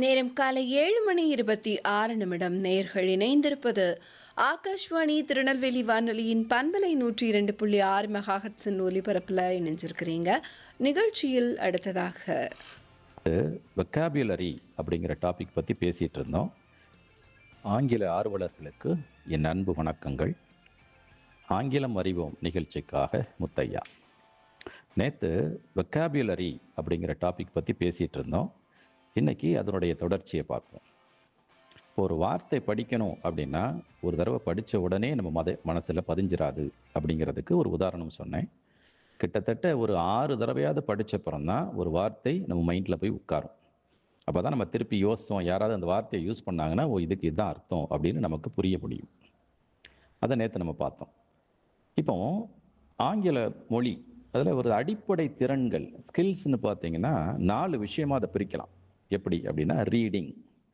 நேரம் காலை ஏழு மணி இருபத்தி ஆறு நிமிடம் நேர்கள் இணைந்திருப்பது ஆகாஷ்வாணி திருநெல்வேலி வானொலியின் பண்பலை நூற்றி இரண்டு புள்ளி ஆறு மெகாஹட்ஸின் ஒலிபரப்பில் இணைஞ்சிருக்கிறீங்க நிகழ்ச்சியில் அடுத்ததாக வெக்காபுலரி அப்படிங்கிற டாபிக் பற்றி பேசிகிட்டு இருந்தோம் ஆங்கில ஆர்வலர்களுக்கு என் அன்பு வணக்கங்கள் ஆங்கிலம் அறிவோம் நிகழ்ச்சிக்காக முத்தையா நேற்று வெக்காபுலரி அப்படிங்கிற டாபிக் பற்றி பேசிகிட்டு இருந்தோம் இன்னைக்கு அதனுடைய தொடர்ச்சியை பார்ப்போம் இப்போ ஒரு வார்த்தை படிக்கணும் அப்படின்னா ஒரு தடவை படித்த உடனே நம்ம மத மனசில் பதிஞ்சிராது அப்படிங்கிறதுக்கு ஒரு உதாரணம் சொன்னேன் கிட்டத்தட்ட ஒரு ஆறு தடவையாவது படித்தப்புறம் தான் ஒரு வார்த்தை நம்ம மைண்டில் போய் உட்காரும் அப்போ தான் நம்ம திருப்பி யோசித்தோம் யாராவது அந்த வார்த்தையை யூஸ் பண்ணாங்கன்னா ஓ இதுக்கு இதுதான் அர்த்தம் அப்படின்னு நமக்கு புரிய முடியும் அதை நேற்று நம்ம பார்த்தோம் இப்போ ஆங்கில மொழி அதில் ஒரு அடிப்படை திறன்கள் ஸ்கில்ஸ்னு பார்த்தீங்கன்னா நாலு விஷயமா அதை பிரிக்கலாம் எப்படி அப்படின்னா ரீடிங்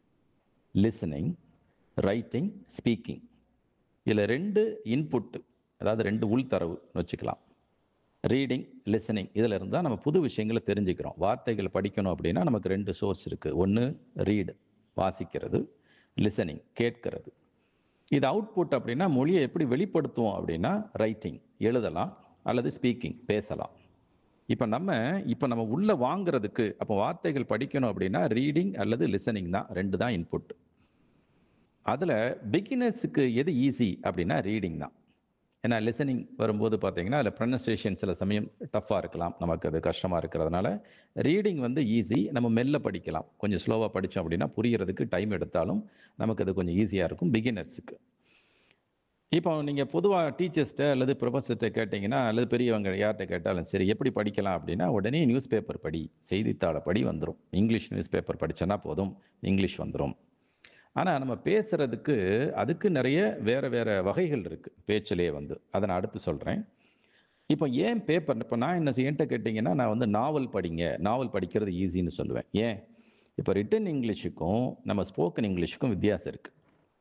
லிசனிங் ரைட்டிங் ஸ்பீக்கிங் இதில் ரெண்டு இன்புட்டு அதாவது ரெண்டு உள்தரவு வச்சுக்கலாம் ரீடிங் லிசனிங் இதில் இருந்தால் நம்ம புது விஷயங்களை தெரிஞ்சுக்கிறோம் வார்த்தைகள் படிக்கணும் அப்படின்னா நமக்கு ரெண்டு சோர்ஸ் இருக்குது ஒன்று ரீடு வாசிக்கிறது லிசனிங் கேட்கிறது இது அவுட்புட் அப்படின்னா மொழியை எப்படி வெளிப்படுத்துவோம் அப்படின்னா ரைட்டிங் எழுதலாம் அல்லது ஸ்பீக்கிங் பேசலாம் இப்போ நம்ம இப்போ நம்ம உள்ளே வாங்குறதுக்கு அப்போ வார்த்தைகள் படிக்கணும் அப்படின்னா ரீடிங் அல்லது லிசனிங் தான் ரெண்டு தான் இன்புட் அதில் பிகினர்ஸுக்கு எது ஈஸி அப்படின்னா ரீடிங் தான் ஏன்னா லிசனிங் வரும்போது பார்த்தீங்கன்னா அதில் ப்ரொனன்சியேஷன் சில சமயம் டஃப்பாக இருக்கலாம் நமக்கு அது கஷ்டமாக இருக்கிறதுனால ரீடிங் வந்து ஈஸி நம்ம மெல்ல படிக்கலாம் கொஞ்சம் ஸ்லோவாக படித்தோம் அப்படின்னா புரியறதுக்கு டைம் எடுத்தாலும் நமக்கு அது கொஞ்சம் ஈஸியாக இருக்கும் பிகினர்ஸுக்கு இப்போ நீங்கள் பொதுவாக டீச்சர்ஸ்கிட்ட அல்லது ப்ரொஃபஸர்கிட்ட கேட்டிங்கன்னா அல்லது பெரியவங்க யார்கிட்ட கேட்டாலும் சரி எப்படி படிக்கலாம் அப்படின்னா உடனே நியூஸ் பேப்பர் படி செய்தித்தாளை படி வந்துடும் இங்கிலீஷ் நியூஸ் பேப்பர் படித்தோன்னா போதும் இங்கிலீஷ் வந்துடும் ஆனால் நம்ம பேசுகிறதுக்கு அதுக்கு நிறைய வேறு வேறு வகைகள் இருக்குது பேச்சிலே வந்து அதை நான் அடுத்து சொல்கிறேன் இப்போ ஏன் பேப்பர் இப்போ நான் என்ன என்கிட்ட கேட்டிங்கன்னா நான் வந்து நாவல் படிங்க நாவல் படிக்கிறது ஈஸின்னு சொல்லுவேன் ஏன் இப்போ ரிட்டன் இங்கிலீஷுக்கும் நம்ம ஸ்போக்கன் இங்கிலீஷுக்கும் வித்தியாசம் இருக்குது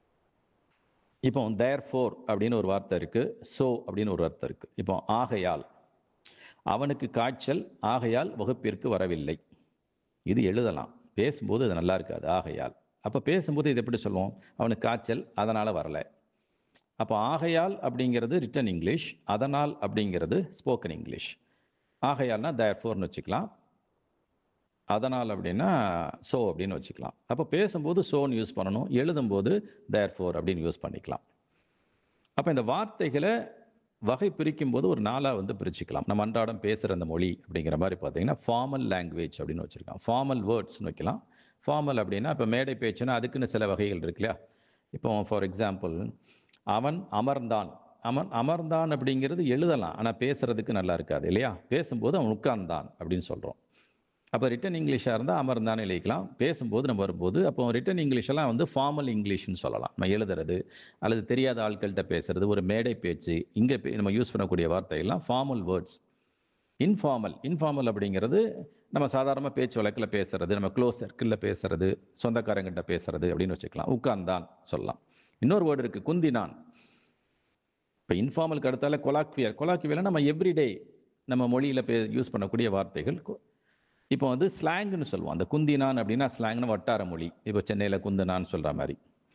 இப்போ தேர் ஃபோர் அப்படின்னு ஒரு வார்த்தை இருக்குது ஸோ அப்படின்னு ஒரு வார்த்தை இருக்குது இப்போ ஆகையால் அவனுக்கு காய்ச்சல் ஆகையால் வகுப்பிற்கு வரவில்லை இது எழுதலாம் பேசும்போது அது நல்லா இருக்காது ஆகையால் அப்போ பேசும்போது இது எப்படி சொல்லுவோம் அவனுக்கு காய்ச்சல் அதனால் வரலை அப்போ ஆகையால் அப்படிங்கிறது ரிட்டன் இங்கிலீஷ் அதனால் அப்படிங்கிறது ஸ்போக்கன் இங்கிலீஷ் ஆகையால்னா தேர் ஃபோர்னு வச்சுக்கலாம் அதனால் அப்படின்னா ஸோ அப்படின்னு வச்சுக்கலாம் அப்போ பேசும்போது சோன்னு யூஸ் பண்ணணும் எழுதும்போது தேர் ஃபோர் அப்படின்னு யூஸ் பண்ணிக்கலாம் அப்போ இந்த வார்த்தைகளை வகை பிரிக்கும் போது ஒரு நாளாக வந்து பிரிச்சுக்கலாம் நம்ம அன்றாடம் பேசுகிற அந்த மொழி அப்படிங்கிற மாதிரி பார்த்தீங்கன்னா ஃபார்மல் லாங்குவேஜ் அப்படின்னு வச்சுருக்கோம் ஃபார்மல் வேர்ட்ஸ்னு வைக்கலாம் ஃபார்மல் அப்படின்னா இப்போ மேடை பேச்சுன்னா அதுக்குன்னு சில வகைகள் இருக்கு இல்லையா இப்போ ஃபார் எக்ஸாம்பிள் அவன் அமர்ந்தான் அவன் அமர்ந்தான் அப்படிங்கிறது எழுதலாம் ஆனால் பேசுறதுக்கு நல்லா இருக்காது இல்லையா பேசும்போது அவன் உட்கார்ந்தான் அப்படின்னு சொல்கிறோம் அப்போ ரிட்டன் இங்கிலீஷாக இருந்தால் அமர்ந்தானே எழுதிக்கலாம் பேசும்போது நம்ம வரும்போது அப்போ ரிட்டன் இங்கிலீஷெல்லாம் வந்து ஃபார்மல் இங்கிலீஷ்னு சொல்லலாம் நம்ம எழுதுறது அல்லது தெரியாத ஆட்கள்கிட்ட பேசுறது ஒரு மேடை பேச்சு இங்கே நம்ம யூஸ் பண்ணக்கூடிய வார்த்தைகள்லாம் ஃபார்மல் வேர்ட்ஸ் இன்ஃபார்மல் இன்ஃபார்மல் அப்படிங்கிறது நம்ம சாதாரணமாக பேச்சு வழக்கில் பேசுறது நம்ம க்ளோஸ் சர்க்கிளில் பேசுறது சொந்தக்காரங்கிட்ட பேசுறது அப்படின்னு வச்சுக்கலாம் உட்கார்ந்தான் சொல்லலாம் இன்னொரு வேர்டு இருக்குது குந்தினான் இப்போ இன்ஃபார்மலுக்கு அடுத்தால கொலாக்வியர் கொலாக்வியர் நம்ம எவ்ரிடே நம்ம மொழியில் பே யூஸ் பண்ணக்கூடிய வார்த்தைகள் இப்போ வந்து ஸ்லாங்னு சொல்லுவோம் அந்த குந்தினான் அப்படின்னா ஸ்லாங்னு வட்டார மொழி இப்போ சென்னையில் குந்தினான்னு சொல்கிற மாதிரி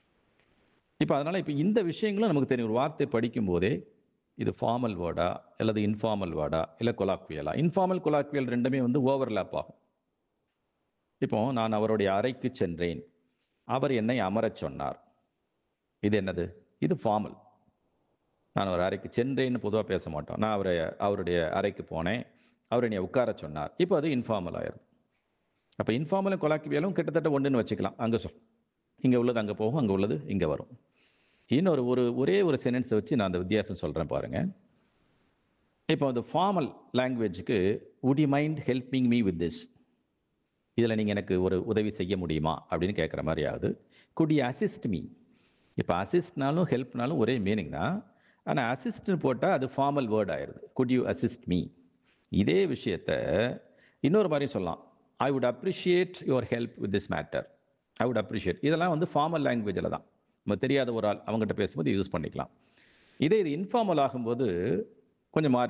இப்போ அதனால் இப்போ இந்த விஷயங்களும் நமக்கு தெரியும் ஒரு வார்த்தை படிக்கும் போதே இது ஃபார்மல் வேர்டா அல்லது இன்ஃபார்மல் வேர்டா இல்லை கொலாக்வியலா இன்ஃபார்மல் கொலாக்வியல் ரெண்டுமே வந்து ஓவர்லேப் ஆகும் இப்போ நான் அவருடைய அறைக்கு சென்றேன் அவர் என்னை அமரச் சொன்னார் இது என்னது இது ஃபார்மல் நான் ஒரு அறைக்கு சென்றேன்னு பொதுவாக பேச மாட்டோம் நான் அவரை அவருடைய அறைக்கு போனேன் அவர் என்னை உட்கார சொன்னார் இப்போ அது இன்ஃபார்மல் ஆயிரும் அப்போ இன்ஃபார்மலும் கொலாக்வியலும் கிட்டத்தட்ட ஒன்றுன்னு வச்சுக்கலாம் அங்கே சொல் இங்கே உள்ளது அங்கே போகும் அங்கே உள்ளது இங்கே வரும் இன்னொரு ஒரு ஒரே ஒரு சென்டென்ஸை வச்சு நான் அந்த வித்தியாசம் சொல்கிறேன் பாருங்கள் இப்போ அந்த ஃபார்மல் லாங்குவேஜுக்கு would you mind helping me with this இதில் நீங்கள் எனக்கு ஒரு உதவி செய்ய முடியுமா அப்படின்னு கேட்குற மாதிரி ஆகுது குட் யூ அசிஸ்ட் மீ இப்போ அசிஸ்ட்னாலும் ஹெல்ப்னாலும் ஒரே மீனிங் தான் ஆனால் அசிஸ்ட்னு போட்டால் அது ஃபார்மல் வேர்ட் ஆயிடுது குட் யூ அசிஸ்ட் மீ இதே விஷயத்த இன்னொரு மாதிரியும் சொல்லலாம் I would appreciate your help with this matter I would appreciate இதெல்லாம் வந்து ஃபார்மல் லாங்குவேஜில் தான் நம்ம தெரியாத ஒரு ஆள் அவங்ககிட்ட பேசும்போது யூஸ் பண்ணிக்கலாம் இதே இது இன்ஃபார்மல் ஆகும்போது கொஞ்சம் மாறி